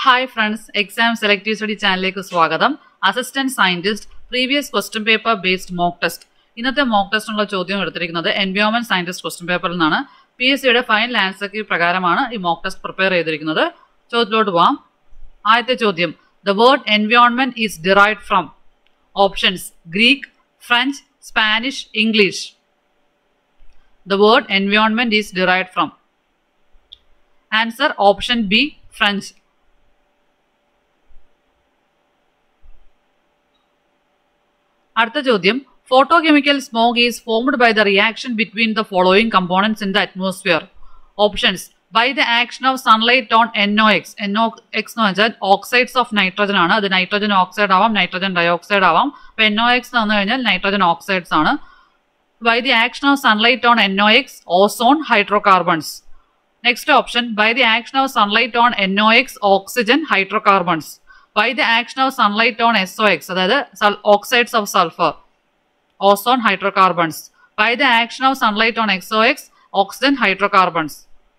Hi friends exam selective study ചാനലിലേക്ക് സ്വാഗതം assistant scientist previous question paper based mock test ഇന്നത്തെ mock ടെസ്റ്റിനുള്ള ചോദ്യം എടുത്തിരിക്കുന്നത് എൻവയോൺമെന്റ് സയന്റിസ്റ്റ് ക്വസ്റ്റ്യൻ പേപ്പറിൽ നിന്നാണ് പി എസ് സിയുടെ ഫൈനൽ ആൻസർ കീ പ്രകാരമാണ് ഈ മോക്ക് ടെസ്റ്റ് പ്രിപ്പയർ ചെയ്തിരിക്കുന്നത് ചോദ്യത്തിലോട്ട് പോവാം ആദ്യത്തെ ചോദ്യം the word environment is derive from options Greek French Spanish English The word environment is derived from. Answer option B French. അടുത്ത ചോദ്യം photochemical smog is formed by the reaction between the following components in the atmosphere options by the action of sunlight on N O X N O X എന്ന് വെച്ചാൽ oxides of nitrogen ആണ് അത് nitrogen oxide ആവാം nitrogen dioxide ആവാം അപ്പൊ N O X എന്ന് പറഞ്ഞു കഴിഞ്ഞാൽ നൈട്രജൻ ഓക്സൈഡ്സ് ആണ് by the action of sunlight on NOx, ozone, hydrocarbons. Next option, by the action of sunlight on NOx, oxygen, hydrocarbons. By the action of sunlight on SOx, അതായത് oxides of sulfur, ozone, hydrocarbons. By the action of sunlight on XOX, oxygen, hydrocarbons.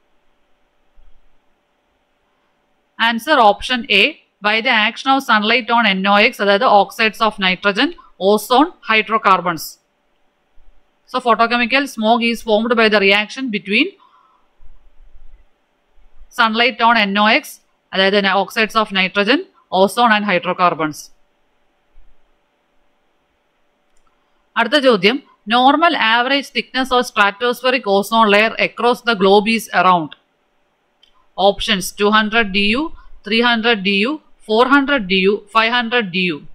Answer option A, by the action of sunlight on NOx, അതായത് oxides of nitrogen, ozone, hydrocarbons. So photochemical smoke is formed by the reaction between sunlight on NOx, അതായത് oxides of nitrogen, ozone and hydrocarbons. അടുത്ത ചോദ്യം normal average thickness of stratospheric ozone layer across the globe is around options two hundred D U three hundred D U four hundred D U five hundred D U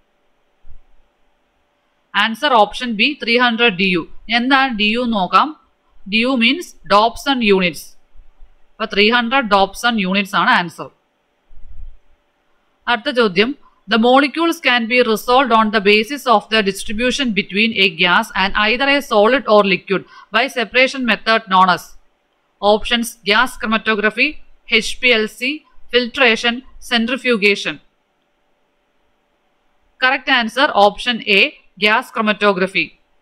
answer option B three hundred D U എന്താണ് D U നോക്കാം D U means Dobson units അപ്പൊ three hundred Dobson units ആണ് answer അടുത്ത ചോദ്യം the molecules can be resolve on the basis of the distribution between A gas and either a solid or liquid by separation method known as options gas chromatography H P L C filtration centrifugation correct answer option A gas chromatography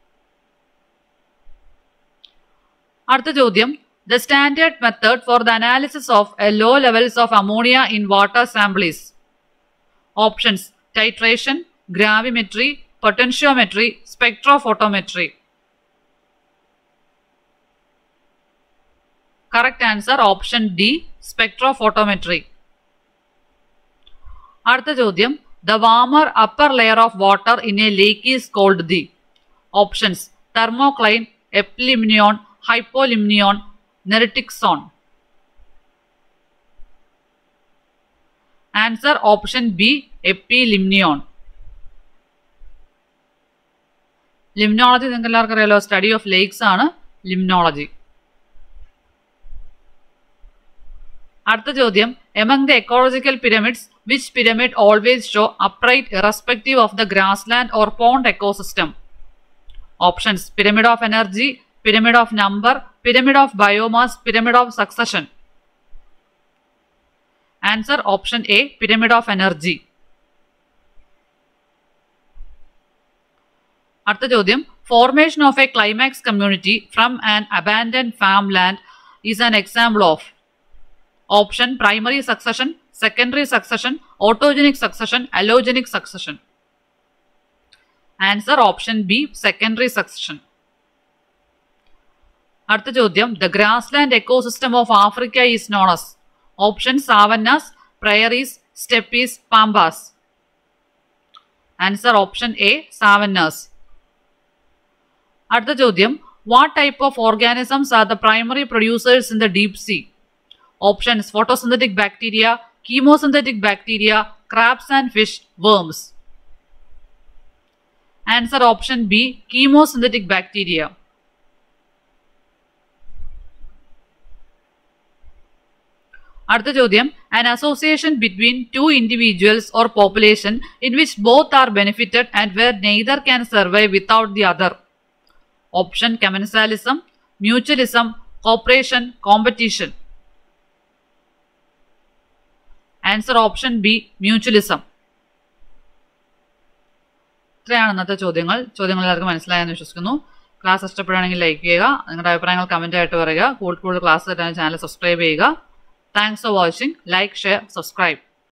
അടുത്ത ചോദ്യം the standard method for the analysis of a low levels of ammonia in water samples options titration gravimetry potentiometry spectrophotometry correct answer option D spectrophotometry അടുത്ത ചോദ്യം The warmer upper layer of water in a lake is called the options thermocline, epilimnion, hypolimnion, neritic zone. Answer option B epilimnion. Limnology നിങ്ങൾക്ക് എല്ലാവർക്കും അറിയാലോ study of lakes ആണ് limnology അടുത്ത ചോദ്യം among the ecological pyramids which pyramid always show upright irrespective of the grassland or pond ecosystem? Options Pyramid of energy, pyramid of number, pyramid of biomass, pyramid of succession. Answer option A pyramid of energy. അടുത്ത ചോദ്യം formation of a climax community from an abandon farm land is an example of option primary succession secondary succession, autogenic succession, allogenic succession. Answer option B, secondary succession. അടുത്ത ചോദ്യം the grassland ecosystem of Africa is known as option savannas prairies steppes pampas answer option A savannas അടുത്ത ചോദ്യം what type of organisms are the primary producers in the deep sea options photosynthetic bacteria chemosynthetic bacteria, crabs and fish, worms. Answer option B, chemosynthetic bacteria. അടുത്ത ചോദ്യം an association between two individuals or population in which both are benefited and where neither can survive without the other. Option commensalism, mutualism, cooperation, competition. Answer option B mutualism ഇത്രയാണ് ഇന്നത്തെ ചോദ്യങ്ങൾ ചോദ്യങ്ങൾ എല്ലാവർക്കും മനസ്സിലായെന്ന് വിശ്വസിക്കുന്നു class ഇഷ്ടപ്പെടുകയാണെങ്കിൽ ലൈക്ക് ചെയ്യുക നിങ്ങളുടെ അഭിപ്രായങ്ങൾ കമന്റ് ആയിട്ട് പറയുക കൂടുതൽ കൂടുതൽ ക്ലാസ് കിട്ടാൻ ചാനൽ സബ്സ്ക്രൈബ് ചെയ്യുക thanks for watching like share subscribe